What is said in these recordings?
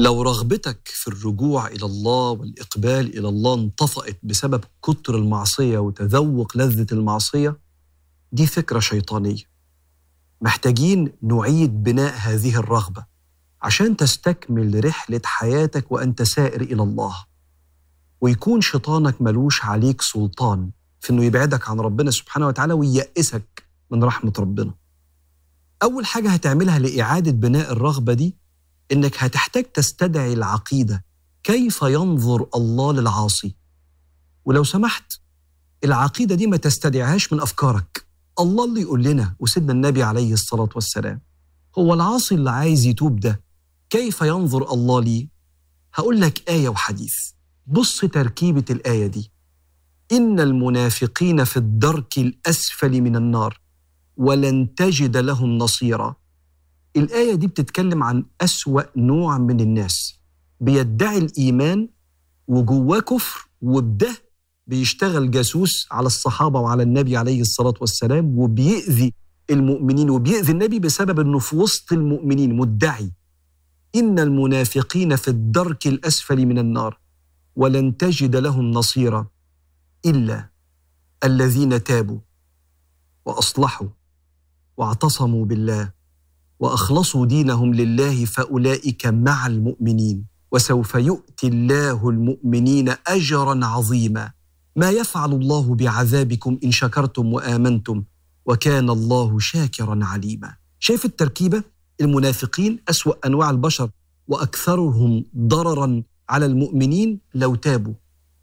لو رغبتك في الرجوع الى الله والاقبال الى الله انطفأت بسبب كتر المعصيه وتذوق لذه المعصيه دي فكره شيطانيه محتاجين نعيد بناء هذه الرغبه عشان تستكمل رحله حياتك وانت سائر الى الله ويكون شيطانك ملوش عليك سلطان في انه يبعدك عن ربنا سبحانه وتعالى وييأسك من رحمه ربنا اول حاجه هتعملها لاعاده بناء الرغبه دي انك هتحتاج تستدعي العقيده كيف ينظر الله للعاصي ولو سمحت العقيده دي ما تستدعيهاش من افكارك الله اللي يقول لنا وسيدنا النبي عليه الصلاه والسلام هو العاصي اللي عايز يتوب ده كيف ينظر الله ليه هقول لك ايه وحديث بص تركيبه الايه دي ان المنافقين في الدرك الاسفل من النار ولن تجد لهم نصيرا الآية دي بتتكلم عن أسوأ نوع من الناس بيدعي الإيمان وجواه كفر وبده بيشتغل جاسوس على الصحابة وعلى النبي عليه الصلاة والسلام وبيأذي المؤمنين وبيأذي النبي بسبب أنه في وسط المؤمنين مدعي إن المنافقين في الدرك الأسفل من النار ولن تجد لهم نصيرا إلا الذين تابوا وأصلحوا واعتصموا بالله واخلصوا دينهم لله فاولئك مع المؤمنين وسوف يؤتي الله المؤمنين اجرا عظيما ما يفعل الله بعذابكم ان شكرتم وامنتم وكان الله شاكرا عليما شايف التركيبه المنافقين اسوا انواع البشر واكثرهم ضررا على المؤمنين لو تابوا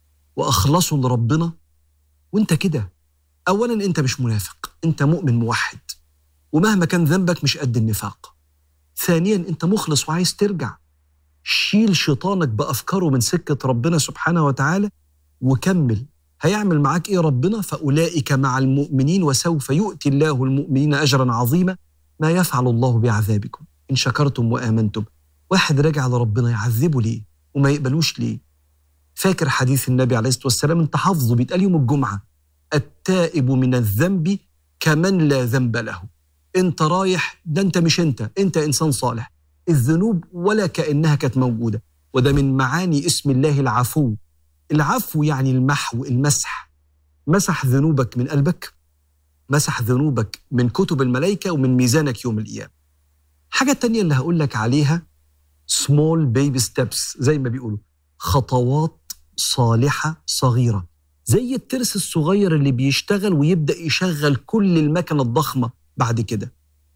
واخلصوا لربنا وانت كده اولا انت مش منافق انت مؤمن موحد ومهما كان ذنبك مش قد النفاق ثانيا انت مخلص وعايز ترجع شيل شيطانك بافكاره من سكه ربنا سبحانه وتعالى وكمل هيعمل معاك ايه ربنا فاولئك مع المؤمنين وسوف يؤتي الله المؤمنين اجرا عظيما ما يفعل الله بعذابكم ان شكرتم وامنتم واحد راجع لربنا يعذبه ليه وما يقبلوش ليه فاكر حديث النبي عليه الصلاه والسلام انت حافظه بيتقال يوم الجمعه التائب من الذنب كمن لا ذنب له انت رايح ده انت مش انت انت انسان صالح الذنوب ولا كانها كانت موجوده وده من معاني اسم الله العفو العفو يعني المحو المسح مسح ذنوبك من قلبك مسح ذنوبك من كتب الملائكة ومن ميزانك يوم القيامة حاجة تانية اللي هقول لك عليها small baby steps زي ما بيقولوا خطوات صالحة صغيرة زي الترس الصغير اللي بيشتغل ويبدأ يشغل كل المكنة الضخمة بعد كده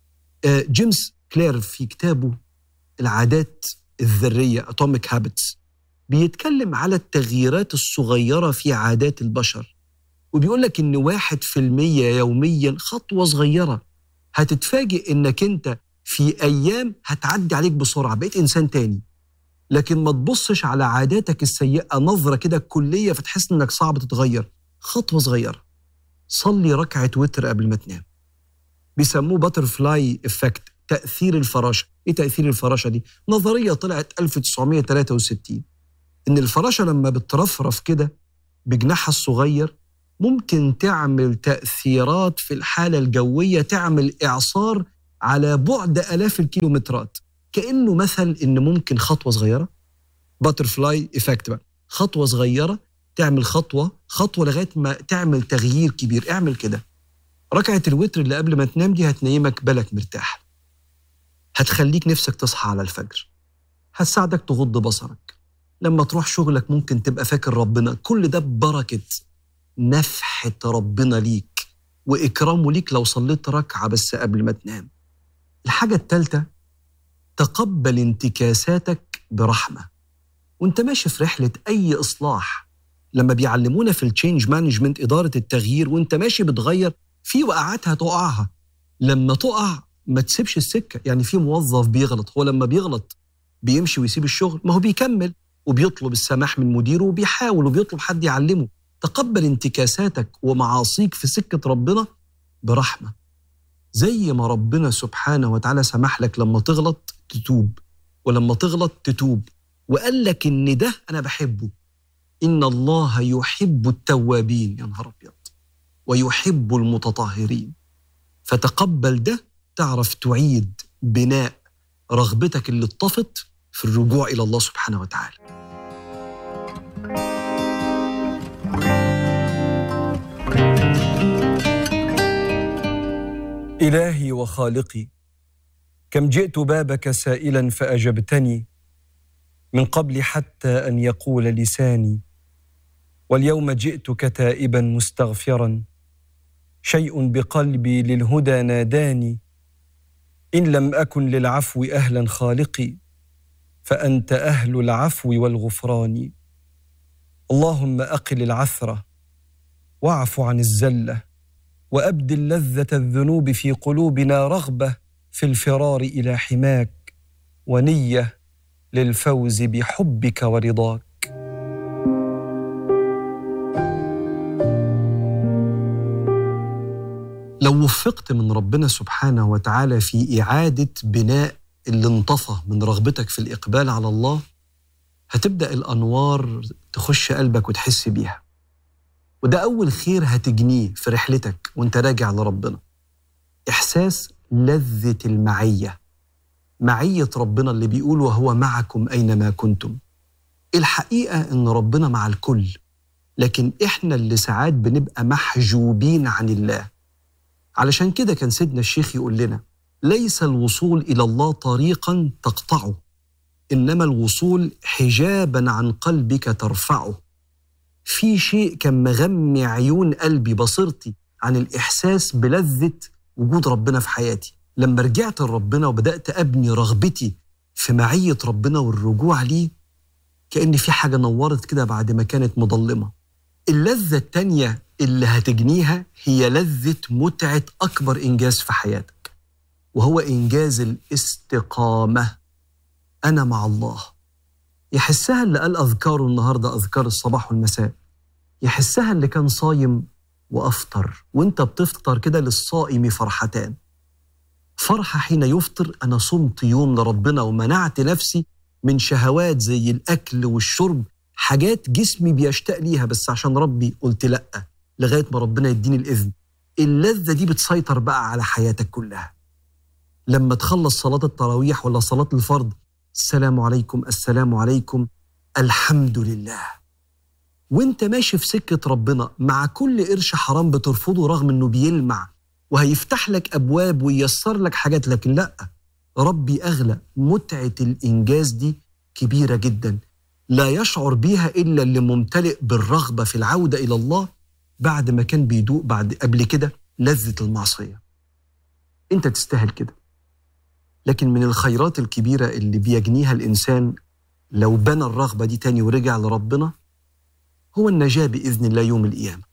آه، جيمس كلير في كتابه العادات الذرية Atomic Habits بيتكلم على التغييرات الصغيرة في عادات البشر وبيقول لك إن واحد في المية يوميا خطوة صغيرة هتتفاجئ إنك أنت في أيام هتعدي عليك بسرعة بقيت إنسان تاني لكن ما تبصش على عاداتك السيئة نظرة كده كلية فتحس إنك صعب تتغير خطوة صغيرة صلي ركعة وتر قبل ما تنام بيسموه باتر فلاي افكت تاثير الفراشه ايه تاثير الفراشه دي نظريه طلعت 1963 ان الفراشه لما بترفرف كده بجناحها الصغير ممكن تعمل تاثيرات في الحاله الجويه تعمل اعصار على بعد الاف الكيلومترات كانه مثل ان ممكن خطوه صغيره باتر فلاي افكت بقى خطوه صغيره تعمل خطوه خطوه لغايه ما تعمل تغيير كبير اعمل كده ركعة الوتر اللي قبل ما تنام دي هتنيمك بالك مرتاح هتخليك نفسك تصحى على الفجر هتساعدك تغض بصرك لما تروح شغلك ممكن تبقى فاكر ربنا كل ده ببركة نفحة ربنا ليك وإكرامه ليك لو صليت ركعة بس قبل ما تنام الحاجة التالتة تقبل انتكاساتك برحمة وانت ماشي في رحلة أي إصلاح لما بيعلمونا في التشينج مانجمنت إدارة التغيير وانت ماشي بتغير في وقعات هتقعها لما تقع ما تسيبش السكه يعني في موظف بيغلط هو لما بيغلط بيمشي ويسيب الشغل ما هو بيكمل وبيطلب السماح من مديره وبيحاول وبيطلب حد يعلمه تقبل انتكاساتك ومعاصيك في سكه ربنا برحمه زي ما ربنا سبحانه وتعالى سمح لك لما تغلط تتوب ولما تغلط تتوب وقال لك ان ده انا بحبه ان الله يحب التوابين يا نهار ابيض ويحب المتطهرين فتقبل ده تعرف تعيد بناء رغبتك اللي اتطفت في الرجوع إلى الله سبحانه وتعالى إلهي وخالقي كم جئت بابك سائلا فأجبتني من قبل حتى أن يقول لساني واليوم جئتك تائبا مستغفرا شيء بقلبي للهدى ناداني ان لم اكن للعفو اهلا خالقي فانت اهل العفو والغفران اللهم اقل العثره واعف عن الزله وابدل لذه الذنوب في قلوبنا رغبه في الفرار الى حماك ونيه للفوز بحبك ورضاك لو وفقت من ربنا سبحانه وتعالى في إعادة بناء اللي انطفى من رغبتك في الإقبال على الله هتبدأ الأنوار تخش قلبك وتحس بيها وده أول خير هتجنيه في رحلتك وانت راجع لربنا إحساس لذة المعية معية ربنا اللي بيقول وهو معكم أينما كنتم الحقيقة إن ربنا مع الكل لكن إحنا اللي ساعات بنبقى محجوبين عن الله علشان كده كان سيدنا الشيخ يقول لنا ليس الوصول الى الله طريقا تقطعه انما الوصول حجابا عن قلبك ترفعه في شيء كان مغمي عيون قلبي بصيرتي عن الاحساس بلذه وجود ربنا في حياتي لما رجعت لربنا وبدات ابني رغبتي في معيه ربنا والرجوع ليه كان في حاجه نورت كده بعد ما كانت مظلمه اللذه التانيه اللي هتجنيها هي لذة متعة أكبر إنجاز في حياتك وهو إنجاز الاستقامة أنا مع الله يحسها اللي قال أذكاره النهاردة أذكار الصباح والمساء يحسها اللي كان صايم وأفطر وانت بتفطر كده للصائم فرحتان فرحة حين يفطر أنا صمت يوم لربنا ومنعت نفسي من شهوات زي الأكل والشرب حاجات جسمي بيشتاق ليها بس عشان ربي قلت لأ لغايه ما ربنا يديني الاذن اللذه دي بتسيطر بقى على حياتك كلها لما تخلص صلاه التراويح ولا صلاه الفرض السلام عليكم السلام عليكم الحمد لله وانت ماشي في سكه ربنا مع كل قرش حرام بترفضه رغم انه بيلمع وهيفتح لك ابواب وييسر لك حاجات لكن لا ربي اغلى متعه الانجاز دي كبيره جدا لا يشعر بيها الا اللي ممتلئ بالرغبه في العوده الى الله بعد ما كان بيدوق بعد قبل كده لذة المعصية انت تستاهل كده لكن من الخيرات الكبيرة اللي بيجنيها الإنسان لو بنى الرغبة دي تاني ورجع لربنا هو النجاة بإذن الله يوم القيامة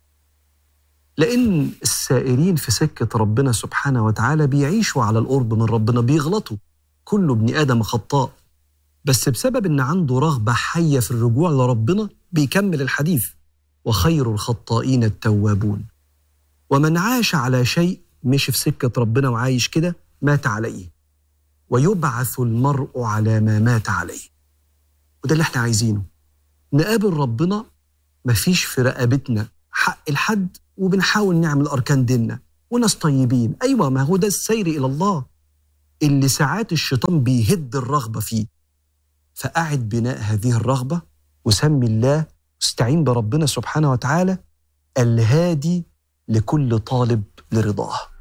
لأن السائرين في سكة ربنا سبحانه وتعالى بيعيشوا على القرب من ربنا بيغلطوا كل ابن آدم خطاء بس بسبب إن عنده رغبة حية في الرجوع لربنا بيكمل الحديث وخير الخطائين التوابون ومن عاش على شيء مشي في سكة ربنا وعايش كده مات عليه ويبعث المرء على ما مات عليه وده اللي احنا عايزينه نقابل ربنا مفيش في رقبتنا حق الحد وبنحاول نعمل أركان ديننا وناس طيبين أيوة ما هو ده السير إلى الله اللي ساعات الشيطان بيهد الرغبة فيه فأعد بناء هذه الرغبة وسمي الله استعين بربنا سبحانه وتعالى الهادي لكل طالب لرضاه